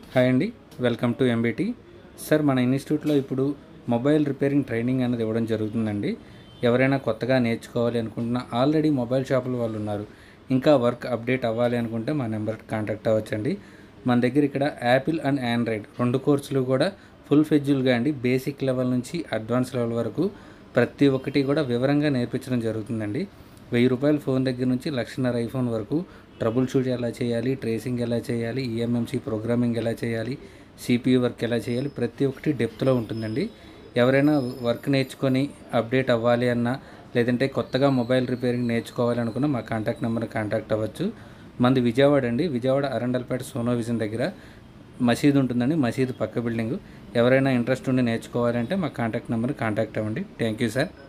hi అండి welcome to MBT sir మన ఇన్స్టిట్యూట్లో ఇప్పుడు మొబైల్ రిపేరింగ్ ట్రైనింగ్ అనేది ఇవ్వడం జరుగుతుందండి ఎవరైనా కొత్తగా నేర్చుకోవాలి అనుకుంటున్నా ఆల్రెడీ మొబైల్ షాపుల వాళ్ళు ఉన్నారు ఇంకా వర్క్ అప్డేట్ అవ్వాలి అనుకుంటే మా నెంబర్ కాంటాక్ట్ అవ్వచ్చండి మన దగ్గర ఇక్కడ యాపిల్ అండ్ ఆండ్రాయిడ్ రెండు కోర్సులు కూడా ఫుల్ ఫెడ్యూల్గా అండి బేసిక్ లెవెల్ నుంచి అడ్వాన్స్ లెవెల్ వరకు ప్రతి ఒక్కటి కూడా వివరంగా నేర్పించడం జరుగుతుందండి వెయ్యి రూపాయల ఫోన్ దగ్గర నుంచి లక్షన్నర ఐఫోన్ వరకు ట్రబుల్ షూట్ ఎలా చేయాలి ట్రేసింగ్ ఎలా చేయాలి ఈఎంఎంసీ ప్రోగ్రామింగ్ ఎలా చేయాలి సిపియు వర్క్ ఎలా చేయాలి ప్రతి ఒక్కటి డెప్త్లో ఉంటుందండి ఎవరైనా వర్క్ నేర్చుకొని అప్డేట్ అవ్వాలి అన్నా లేదంటే కొత్తగా మొబైల్ రిపేరింగ్ నేర్చుకోవాలి అనుకున్నా మా కాంటాక్ట్ నెంబర్ కాంటాక్ట్ అవ్వచ్చు మంది విజయవాడ అండి విజయవాడ అరండల్పేట సోనో విజన్ దగ్గర మసీద్ ఉంటుందండి మసీద్ పక్క బిల్డింగ్ ఎవరైనా ఇంట్రెస్ట్ ఉండి నేర్చుకోవాలంటే మా కాంటాక్ట్ నెంబర్ కాంటాక్ట్ అవ్వండి థ్యాంక్ యూ సార్